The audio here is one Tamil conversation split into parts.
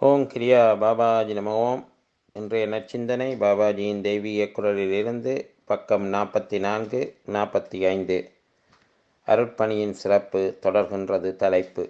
ஓம் கிரியா பாபாஜி நம ஓம் இன்றைய நற்சிந்தனை பாபாஜியின் தெய்வீக குரலிலிருந்து பக்கம் நாற்பத்தி நான்கு நாற்பத்தி ஐந்து அருட்பணியின் சிறப்பு தொடர்கின்றது தலைப்பு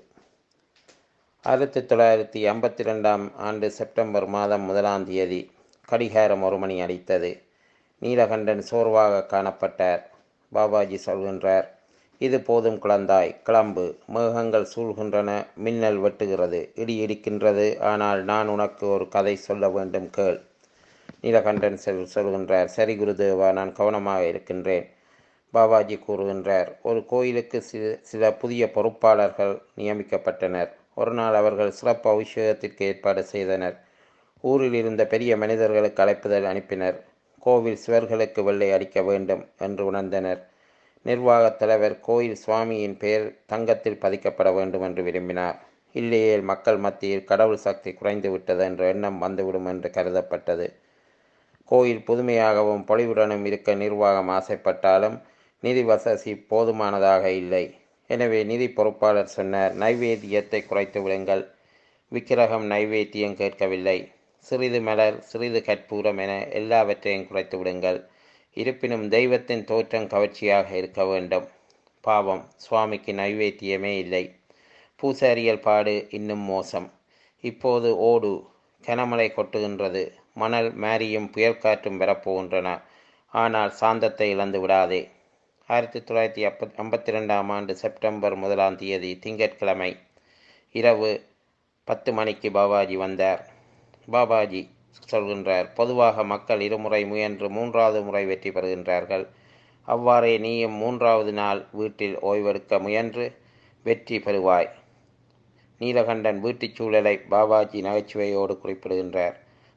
ஆயிரத்தி தொள்ளாயிரத்தி ஐம்பத்தி ரெண்டாம் ஆண்டு செப்டம்பர் மாதம் முதலாம் தேதி கடிகாரம் ஒரு மணி அடித்தது நீலகண்டன் சோர்வாக காணப்பட்டார் பாபாஜி சொல்கின்றார் இது போதும் குழந்தாய் கிளம்பு மேகங்கள் சூழ்கின்றன மின்னல் வெட்டுகிறது இடி இடிக்கின்றது ஆனால் நான் உனக்கு ஒரு கதை சொல்ல வேண்டும் கேள் நீலகண்டன் செல் சொல்கின்றார் சரி குருதேவா நான் கவனமாக இருக்கின்றேன் பாபாஜி கூறுகின்றார் ஒரு கோயிலுக்கு சில சில புதிய பொறுப்பாளர்கள் நியமிக்கப்பட்டனர் ஒரு நாள் அவர்கள் சிறப்பு அபிஷேகத்திற்கு ஏற்பாடு செய்தனர் ஊரில் இருந்த பெரிய மனிதர்களுக்கு அழைப்புதல் அனுப்பினர் கோவில் சுவர்களுக்கு வெள்ளை அடிக்க வேண்டும் என்று உணர்ந்தனர் நிர்வாகத் தலைவர் கோயில் சுவாமியின் பெயர் தங்கத்தில் பதிக்கப்பட வேண்டும் என்று விரும்பினார் இல்லையேல் மக்கள் மத்தியில் கடவுள் சக்தி குறைந்து விட்டது என்ற எண்ணம் வந்துவிடும் என்று கருதப்பட்டது கோயில் புதுமையாகவும் பொலிவுடனும் இருக்க நிர்வாகம் ஆசைப்பட்டாலும் நிதி வசதி போதுமானதாக இல்லை எனவே நிதி பொறுப்பாளர் சொன்னார் நைவேத்தியத்தை குறைத்து விடுங்கள் விக்கிரகம் நைவேத்தியம் கேட்கவில்லை சிறிது மலர் சிறிது கற்பூரம் என எல்லாவற்றையும் குறைத்து விடுங்கள் இருப்பினும் தெய்வத்தின் தோற்றம் கவர்ச்சியாக இருக்க வேண்டும் பாவம் சுவாமிக்கு நைவேத்தியமே இல்லை பூசாரியல் பாடு இன்னும் மோசம் இப்போது ஓடு கனமழை கொட்டுகின்றது மணல் மாரியும் புயல் காற்றும் பெறப்போகின்றன ஆனால் சாந்தத்தை இழந்து விடாதே ஆயிரத்தி தொள்ளாயிரத்தி அப்பத் ஐம்பத்தி ரெண்டாம் ஆண்டு செப்டம்பர் முதலாம் தேதி திங்கட்கிழமை இரவு பத்து மணிக்கு பாபாஜி வந்தார் பாபாஜி சொல்கின்றார் பொதுவாக மக்கள் இருமுறை முயன்று மூன்றாவது முறை வெற்றி பெறுகின்றார்கள் அவ்வாறே நீயும் மூன்றாவது நாள் வீட்டில் ஓய்வெடுக்க முயன்று வெற்றி பெறுவாய் நீலகண்டன் வீட்டுச் சூழலை பாபாஜி நகைச்சுவையோடு குறிப்பிடுகின்றார்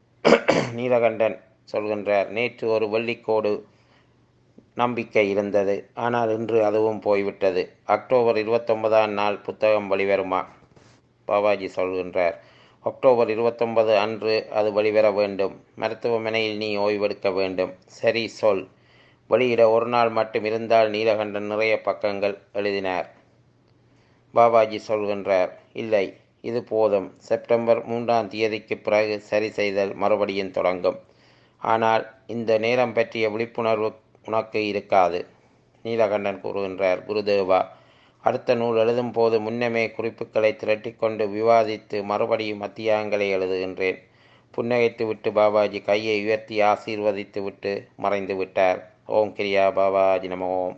நீலகண்டன் சொல்கின்றார் நேற்று ஒரு வெள்ளிக்கோடு நம்பிக்கை இருந்தது ஆனால் இன்று அதுவும் போய்விட்டது அக்டோபர் இருபத்தொன்பதாம் நாள் புத்தகம் வெளிவருமா பாபாஜி சொல்கின்றார் அக்டோபர் இருபத்தொன்பது அன்று அது வெளிவர வேண்டும் மருத்துவமனையில் நீ ஓய்வெடுக்க வேண்டும் சரி சொல் வெளியிட ஒரு நாள் மட்டும் இருந்தால் நீலகண்டன் நிறைய பக்கங்கள் எழுதினார் பாபாஜி சொல்கின்றார் இல்லை இது போதும் செப்டம்பர் மூன்றாம் தேதிக்கு பிறகு சரி செய்தல் மறுபடியும் தொடங்கும் ஆனால் இந்த நேரம் பற்றிய விழிப்புணர்வு உனக்கு இருக்காது நீலகண்டன் கூறுகின்றார் குருதேவா அடுத்த நூல் எழுதும் போது முன்னமே குறிப்புகளை திரட்டிக்கொண்டு விவாதித்து மறுபடியும் அத்தியாயங்களை எழுதுகின்றேன் புன்னகைத்து விட்டு பாபாஜி கையை உயர்த்தி ஆசீர்வதித்து விட்டு மறைந்து விட்டார் ஓம் கிரியா பாபாஜி நம ஓம்